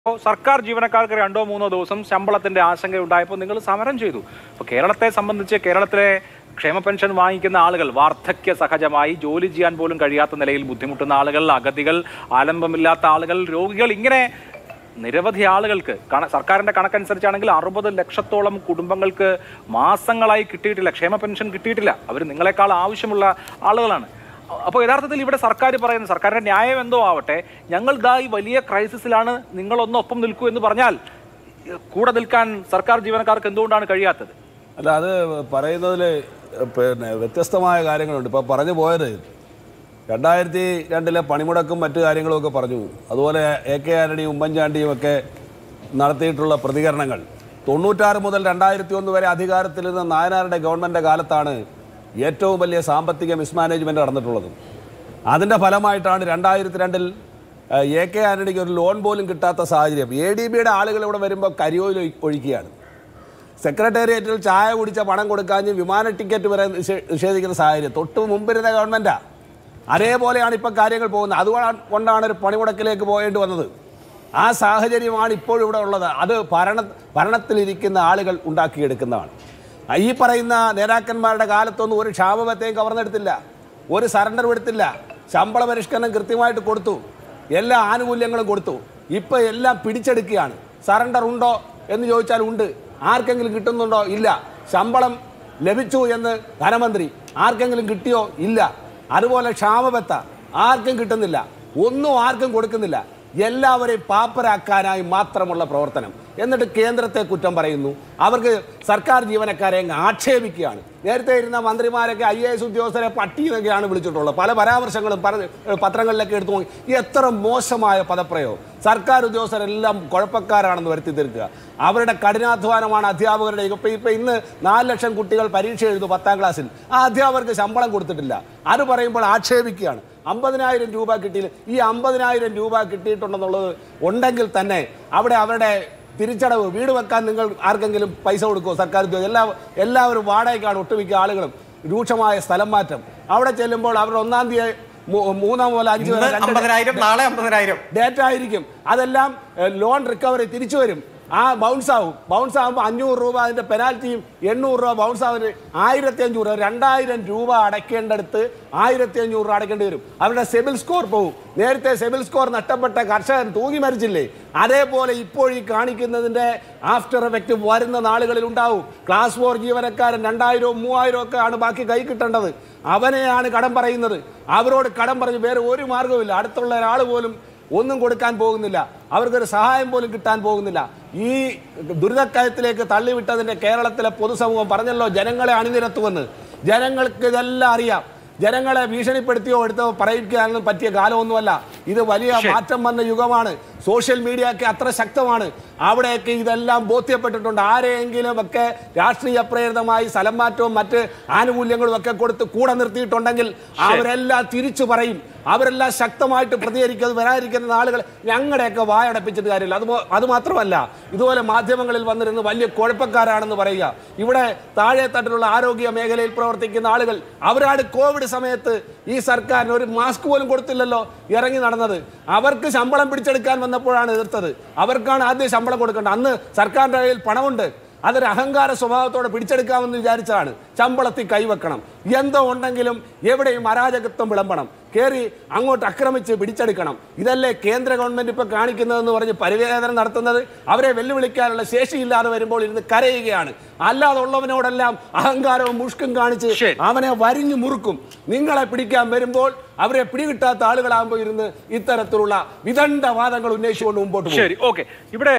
ഇപ്പോൾ സർക്കാർ ജീവനക്കാർക്ക് രണ്ടോ മൂന്നോ ദിവസം ശമ്പളത്തിന്റെ ആശങ്ക ഉണ്ടായപ്പോൾ നിങ്ങൾ സമരം ചെയ്തു അപ്പോൾ കേരളത്തെ സംബന്ധിച്ച് കേരളത്തിലെ ക്ഷേമ പെൻഷൻ വാങ്ങിക്കുന്ന ആളുകൾ വാർദ്ധക്യ സഹജമായി ജോലി ചെയ്യാൻ പോലും കഴിയാത്ത നിലയിൽ ബുദ്ധിമുട്ടുന്ന ആളുകൾ അഗതികൾ ആലംബമില്ലാത്ത ആളുകൾ രോഗികൾ ഇങ്ങനെ നിരവധി ആളുകൾക്ക് കണ സർക്കാരിന്റെ കണക്കനുസരിച്ചാണെങ്കിൽ അറുപത് ലക്ഷത്തോളം കുടുംബങ്ങൾക്ക് മാസങ്ങളായി കിട്ടിയിട്ടില്ല ക്ഷേമ പെൻഷൻ കിട്ടിയിട്ടില്ല അവർ നിങ്ങളെക്കാൾ ആവശ്യമുള്ള ആളുകളാണ് അപ്പോൾ യഥാർത്ഥത്തിൽ ഇവിടെ സർക്കാർ പറയുന്നത് സർക്കാരിന്റെ ന്യായം എന്തോ ആവട്ടെ ഞങ്ങൾ ഇതാ ഈ വലിയ ക്രൈസിസിലാണ് നിങ്ങളൊന്ന് ഒപ്പം നിൽക്കൂ എന്ന് പറഞ്ഞാൽ കൂടെ നിൽക്കാൻ സർക്കാർ ജീവനക്കാർക്ക് എന്തുകൊണ്ടാണ് കഴിയാത്തത് അല്ല അത് പറയുന്നതിൽ പിന്നെ വ്യത്യസ്തമായ കാര്യങ്ങളുണ്ട് ഇപ്പോൾ പറഞ്ഞു പോയത് രണ്ടായിരത്തി രണ്ടിലെ പണിമുടക്കും മറ്റു കാര്യങ്ങളും ഒക്കെ പറഞ്ഞു അതുപോലെ എ കെ ആന്റണിയും ഉമ്മൻചാണ്ടിയും ഒക്കെ നടത്തിയിട്ടുള്ള പ്രതികരണങ്ങൾ തൊണ്ണൂറ്റാറ് മുതൽ രണ്ടായിരത്തി ഒന്ന് വരെ അധികാരത്തിൽ നിന്ന് നായനാരുടെ ഗവൺമെൻറ് കാലത്താണ് ഏറ്റവും വലിയ സാമ്പത്തിക മിസ്മാനേജ്മെൻറ്റ് നടന്നിട്ടുള്ളത് അതിൻ്റെ ഫലമായിട്ടാണ് രണ്ടായിരത്തി രണ്ടിൽ എ കെ ആന്റണിക്ക് ഒരു ലോൺ പോലും കിട്ടാത്ത സാഹചര്യം എ ഡി ബിയുടെ ആളുകൾ ഇവിടെ വരുമ്പോൾ കരിയോയിൽ ഒഴിക്കുകയാണ് സെക്രട്ടേറിയറ്റിൽ ചായ കുടിച്ച പണം കൊടുക്കാഞ്ഞ് വിമാന ടിക്കറ്റ് വരെ നിഷേ- നിഷേധിക്കുന്ന സാഹചര്യം തൊട്ട് മുമ്പിരുന്ന ഗവൺമെൻറ്റാണ് അതേപോലെയാണ് ഇപ്പം കാര്യങ്ങൾ പോകുന്നത് അതുകൊണ്ടാണ് കൊണ്ടാണ് ഒരു പണിമുടക്കിലേക്ക് പോകേണ്ടി വന്നത് ആ സാഹചര്യമാണ് ഇപ്പോഴും ഇവിടെ ഉള്ളത് അത് ഭരണ ഭരണത്തിലിരിക്കുന്ന ആളുകൾ ഉണ്ടാക്കിയെടുക്കുന്നതാണ് ഈ പറയുന്ന നേതാക്കന്മാരുടെ കാലത്തൊന്നും ഒരു ക്ഷാമബത്തെയും കവർന്നെടുത്തില്ല ഒരു സറണ്ടർ എടുത്തില്ല ശമ്പള പരിഷ്കരണം കൃത്യമായിട്ട് കൊടുത്തു എല്ലാ ആനുകൂല്യങ്ങളും കൊടുത്തു ഇപ്പം എല്ലാം പിടിച്ചെടുക്കുകയാണ് സറണ്ടർ ഉണ്ടോ എന്ന് ചോദിച്ചാൽ ഉണ്ട് ആർക്കെങ്കിലും കിട്ടുന്നുണ്ടോ ഇല്ല ശമ്പളം ലഭിച്ചു എന്ന് ധനമന്ത്രി ആർക്കെങ്കിലും കിട്ടിയോ ഇല്ല അതുപോലെ ക്ഷാമബത്ത ആർക്കും കിട്ടുന്നില്ല ഒന്നും ആർക്കും കൊടുക്കുന്നില്ല എല്ലാവരെയും പാപ്പരാക്കാനായി മാത്രമുള്ള പ്രവർത്തനം എന്നിട്ട് കേന്ദ്രത്തെ കുറ്റം പറയുന്നു അവർക്ക് സർക്കാർ ജീവനക്കാരെ അങ്ങ് ആക്ഷേപിക്കുകയാണ് നേരത്തെ ഇരുന്ന മന്ത്രിമാരൊക്കെ ഐ എ എസ് ഉദ്യോഗസ്ഥരെ പട്ടി എന്നൊക്കെയാണ് വിളിച്ചിട്ടുള്ളത് പല പരാമർശങ്ങളും പറഞ്ഞ് പത്രങ്ങളിലൊക്കെ എടുത്തു നോക്കി എത്ര മോശമായ പദപ്രയോഗം സർക്കാർ ഉദ്യോഗസ്ഥരെല്ലാം കുഴപ്പക്കാരാണെന്ന് വരുത്തി തീർക്കുക അവരുടെ കഠിനാധ്വാനമാണ് അധ്യാപകരുടെ ഇപ്പം ഇപ്പം ഇന്ന് നാല് ലക്ഷം കുട്ടികൾ പരീക്ഷ എഴുതും പത്താം ക്ലാസ്സിൽ ആ അധ്യാപകർക്ക് ശമ്പളം കൊടുത്തിട്ടില്ല അത് പറയുമ്പോൾ ആക്ഷേപിക്കുകയാണ് അമ്പതിനായിരം രൂപ കിട്ടിയില്ല ഈ അമ്പതിനായിരം രൂപ കിട്ടിയിട്ടുണ്ടെന്നുള്ളത് ഉണ്ടെങ്കിൽ തന്നെ അവിടെ അവരുടെ തിരിച്ചടവ് വീട് വെക്കാൻ നിങ്ങൾ ആർക്കെങ്കിലും പൈസ കൊടുക്കുമോ സർക്കാർ ഉദ്യോഗം എല്ലാ എല്ലാവരും വാടകയ്ക്കാണ് ഒട്ടുമിക്ക ആളുകളും രൂക്ഷമായ സ്ഥലം മാറ്റം അവിടെ ചെല്ലുമ്പോൾ അവരുടെ ഒന്നാം തീയതി മൂ- മൂന്നാം മുതൽ അഞ്ച് വരെ ഇന്ന് രണ്ട് അമ്പതിനായിരം നാളെ അമ്പതിനായിരം ഡേറ്റ ആയിരിക്കും അതെല്ലാം ഏഹ്, ലോൺ റിക്കവറി തിരിച്ചു വരും ആ ബൗൺസ് ആവും ബൗൺസ് ആകുമ്പോൾ അഞ്ഞൂറ് രൂപ അതിന്റെ പെനാൽറ്റിയും എണ്ണൂറ് രൂപ ബൗൺസ് ആവുന്നത് ആയിരത്തി അഞ്ഞൂറ് രൂപ രണ്ടായിരം രൂപ അടയ്ക്കേണ്ടടുത്ത് ആയിരത്തി അഞ്ഞൂറ് രൂപ അടയ്ക്കേണ്ടി വരും അവരുടെ സെബിൽ സ്കോർ പോകും നേരത്തെ സെബിൽ സ്കോർ നഷ്ടപ്പെട്ട കർഷകൻ തൂങ്ങി മരിച്ചില്ലേ അതേപോലെ ഇപ്പോൾ ഈ കാണിക്കുന്നതിന്റെ ആഫ്റ്റർ എഫക്റ്റ് വരുന്ന നാളുകളിൽ ഉണ്ടാവും ക്ലാസ് ഫോർ ജീവനക്കാരൻ രണ്ടായിരവും മൂവായിരവും ഒക്കെ ആണ് ബാക്കി കൈ കിട്ടേണ്ടത് അവനെയാണ് കടം പറയുന്നത് അവരോട് കടം പറഞ്ഞ് വേറെ ഒരു മാർഗവുമില്ല അടുത്തുള്ള ഒരാൾ പോലും ഒന്നും കൊടുക്കാൻ പോകുന്നില്ല അവർക്കൊരു സഹായം പോലും കിട്ടാൻ പോകുന്നില്ല ഈ ദുരിതക്കയത്തിലേക്ക് തള്ളിവിട്ടതിന്റെ കേരളത്തിലെ പൊതുസമൂഹം പറഞ്ഞല്ലോ ജനങ്ങളെ അണിനിരത്തുമെന്ന് ജനങ്ങൾക്ക് ഇതെല്ലാം അറിയാം ജനങ്ങളെ ഭീഷണിപ്പെടുത്തിയോ എടുത്തോ പറയിക്കാനൊന്നും പറ്റിയ കാലമൊന്നുമല്ല ഇത് വലിയ മാറ്റം വന്ന യുഗമാണ് സോഷ്യൽ മീഡിയ ഒക്കെ അത്ര ശക്തമാണ് അവിടെയൊക്കെ ഇതെല്ലാം ബോധ്യപ്പെട്ടിട്ടുണ്ട് ആരെയെങ്കിലും ഒക്കെ രാഷ്ട്രീയ പ്രേരിതമായി സ്ഥലം മാറ്റവും മറ്റ് ആനുകൂല്യങ്ങളും ഒക്കെ കൊടുത്ത് കൂടെ നിർത്തിയിട്ടുണ്ടെങ്കിൽ അവരെല്ലാം തിരിച്ചു പറയും അവരെല്ലാം ശക്തമായിട്ട് പ്രതികരിക്കുന്നത് വരാതിരിക്കുന്ന ആളുകൾ ഞങ്ങളുടെയൊക്കെ വായടപ്പിച്ചിട്ട് കാര്യമില്ല അത് മോ- അത് മാത്രമല്ല ഇതുപോലെ മാധ്യമങ്ങളിൽ വന്നിരുന്ന് വലിയ കുഴപ്പക്കാരാണെന്ന് പറയുക ഇവിടെ താഴെ തട്ടിലുള്ള ആരോഗ്യ മേഖലയിൽ പ്രവർത്തിക്കുന്ന ആളുകൾ അവരാണ് കോവിഡ് സമയത്ത് ഈ സർക്കാരിന് ഒരു മാസ്ക് പോലും കൊടുത്തില്ലല്ലോ ഇറങ്ങി നടന്നത് അവർക്ക് ശമ്പളം പിടിച്ചെടുക്കാൻ വന്നപ്പോഴാണ് എതിർത്തത് അവർക്കാണ് ആദ്യം ശമ്പളം കൊടുക്കേണ്ടത് അന്ന് സർക്കാരിന്റെ കയ്യിൽ പണമുണ്ട് അതൊരു അഹങ്കാര സ്വഭാവത്തോടെ പിടിച്ചെടുക്കാമെന്ന് വിചാരിച്ചതാണ് ശമ്പളത്തിൽ കൈവെക്കണം എന്തോ ഉണ്ടെങ്കിലും എവിടെയും അരാജകത്വം വിളമ്പണം കയറി അങ്ങോട്ട് ആക്രമിച്ച് പിടിച്ചെടുക്കണം ഇതല്ലേ കേന്ദ്ര ഗവൺമെന്റ് ഇപ്പൊ കാണിക്കുന്നതെന്ന് പറഞ്ഞ് പരിവേദനം നടത്തുന്നത് അവരെ വെല്ലുവിളിക്കാനുള്ള ശേഷിയില്ലാതെ വരുമ്പോൾ ഇരുന്ന് കരയുകയാണ് അല്ലാതെ ഉള്ളവനോടെല്ലാം അഹങ്കാരവും മുഷ്കും കാണിച്ച് ശരി. അവനെ വരിഞ്ഞു മുറുക്കും നിങ്ങളെ പിടിക്കാൻ വരുമ്പോൾ അവരെ പിടികിട്ടാത്ത ആളുകളാകുമ്പോൾ ഇരുന്ന് ഇത്തരത്തിലുള്ള വിദണ്ഡ വാദങ്ങൾ ഉന്നയിച്ചുകൊണ്ട് മുമ്പോട്ട് പോകും ശരി ഓക്കെ ഇവിടെ